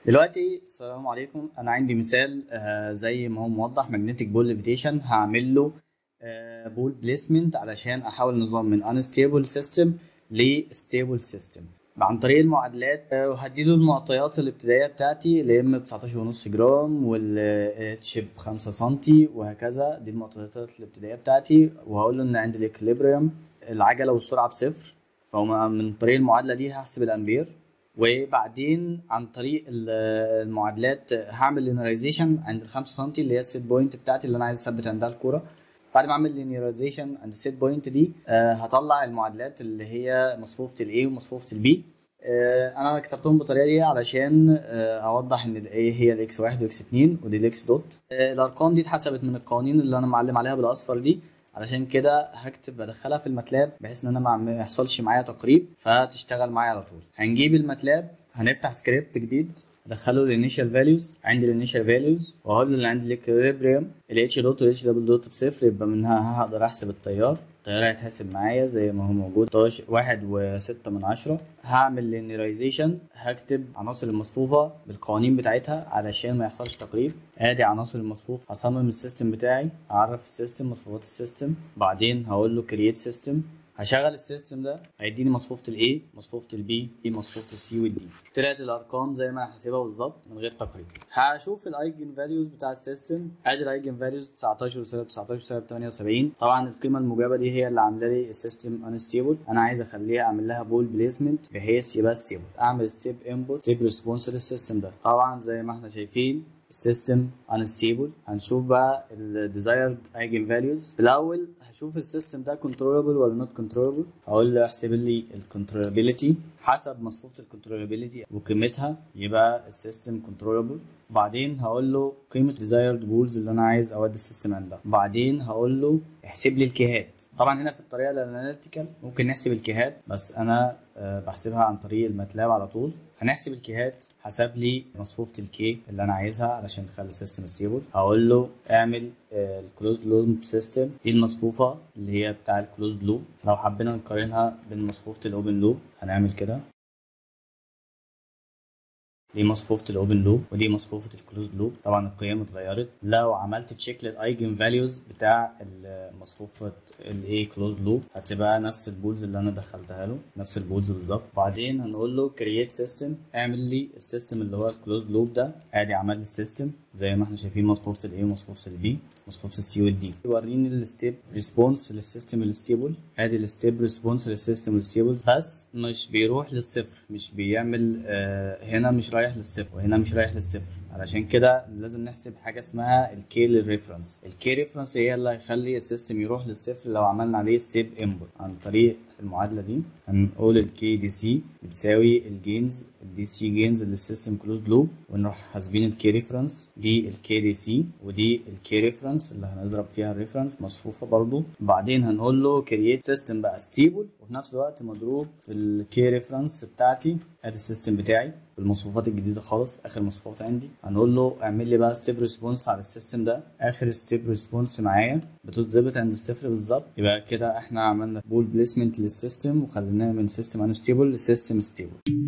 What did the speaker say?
دلوقتي السلام عليكم انا عندي مثال آه، زي ما هو موضح ماجنتيك بول ليفيتيشن هعمل له بول بليسمنت علشان احول نظام من unstable system ل stable system عن طريق المعادلات آه، وهديله المعطيات الابتدائيه بتاعتي الام ب 19.5 جرام والاتش ب 5 سنتي وهكذا دي المعطيات الابتدائيه بتاعتي وهقول له ان عند الاكليبريم العجله والسرعه بصفر فهو من طريق المعادله دي هحسب الامبير وبعدين عن طريق ال- المعادلات هعمل لينيرايزيشن عند ال 5 سم اللي هي السيت بوينت بتاعتي اللي انا عايز اثبت عندها الكوره بعد ما اعمل لينيرايزيشن عند السيت بوينت دي آه، هطلع المعادلات اللي هي مصفوفه الاي ومصفوفه البي انا كتبتهم بالطريقه دي علشان آه، اوضح ان الاي هي الاكس 1 واكس 2 ودي الاكس دوت آه، الارقام دي اتحسبت من القوانين اللي انا معلم عليها بالاصفر دي علشان كده هكتب بدخلها في الماتلاب بحيث ان انا ما ما يحصلش معايا تقريب فتشتغل معايا على طول هنجيب الماتلاب هنفتح سكريبت جديد ادخله الانيشال فاليوز عندي الانيشال فاليوز واقول له اللي عندي الاكويليبريم الاتش دوت والاتش دبل دوت بصفر يبقى منها هقدر احسب التيار التيار هيتحسب معايا زي ما هو موجود 11 واحد وستة من عشرة هعمل لينيرايزيشن هكتب عناصر المصفوفة بالقوانين بتاعتها علشان ما يحصلش تقريب ادي عناصر المصفوف هصمم السيستم بتاعي اعرف السيستم مصفوفات السيستم بعدين هقول له كرييت سيستم هشغل السيستم ده هيديني مصفوفة ال A مصفوفة ال B مصفوفة ال C وال D طلعت الارقام زي ما انا حاسبها بالظبط من غير تقريب هشوف الايجن فاليوز بتاع السيستم ادي الايجن فاليوز 19 سالب 19 سالب 78 طبعا القيمه الموجبه دي هي اللي عامله لي السيستم انستيبل انا عايز اخليها اعمل لها بول بليسمنت بحيث يبقى ستيبل اعمل ستيب انبوت ستيب ريسبونس للسيستم ده طبعا زي ما احنا شايفين السيستم unstable هنشوف بقى ال desired eigen values الاول هشوف السيستم ده controllable ولا not controllable هقول له احسب لي ال controllability حسب مصفوفة ال controllability وقيمتها يبقى السيستم controllable بعدين هقول له قيمة desired rules اللي انا عايز اودي السيستم عندها بعدين هقول له احسب لي الكيهات طبعا هنا في الطريقة الاناليتيكال ممكن نحسب الكيهات بس انا آه، بحسبها عن طريق الماتلاب على طول هنحسب الكيهات حسب لي مصفوفة الكي اللي انا عايزها علشان تخلي السيستم ستيبل هقول له اعمل الكلوز لوب سيستم دي المصفوفة اللي هي بتاع الكلوز لوب لو حبينا نقارنها بين مصفوفة الاوبن لوب هنعمل كده دي مصفوفة الاوبن لوب ودي مصفوفة الكلوز لوب طبعا القيم اتغيرت لو عملت تشيك للايجن فاليوز بتاع ال- مصفوفة الاي كلوز لوب هتبقى نفس البولز اللي انا دخلتها له نفس البولز بالظبط بعدين هنقول له كرييت سيستم اعمل لي السيستم اللي هو الكلوز لوب ده ادي عمل لي السيستم زي ما احنا شايفين مصفوفة الاي ومصفوفة البي مصفوفة السي والدي وريني الستيب ريسبونس للسيستم الستيبل ادي الستيب ريسبونس للسيستم الستيبل بس مش بيروح للصفر مش بيعمل آه هنا مش رايح للصفر وهنا مش رايح للصفر علشان كده لازم نحسب حاجه اسمها الكي للريفرنس الكي ريفرنس هي اللي هيخلي السيستم يروح للصفر لو عملنا عليه ستيب انبوت عن طريق المعادله دي هنقول الكي دي سي بتساوي الجينز الدي سي جينز للسيستم كلوز لوب ونروح حاسبين الكي ريفرنس دي الكي دي سي ودي الكي ريفرنس اللي هنضرب فيها الريفرنس مصفوفه برضو بعدين هنقول له كرييت سيستم بقى ستيبل وفي نفس الوقت مضروب في الكي ريفرنس بتاعتي ادي السيستم بتاعي بالمصفوفات الجديده خالص اخر مصفوفات عندي هنقول له اعمل لي بقى ستيب ريسبونس على السيستم ده اخر ستيب ريسبونس معايا بتتظبط عند الصفر بالظبط يبقى كده احنا عملنا بول بليسمنت للسيستم وخليناه من سيستم انستيبل لسيستم ستيبل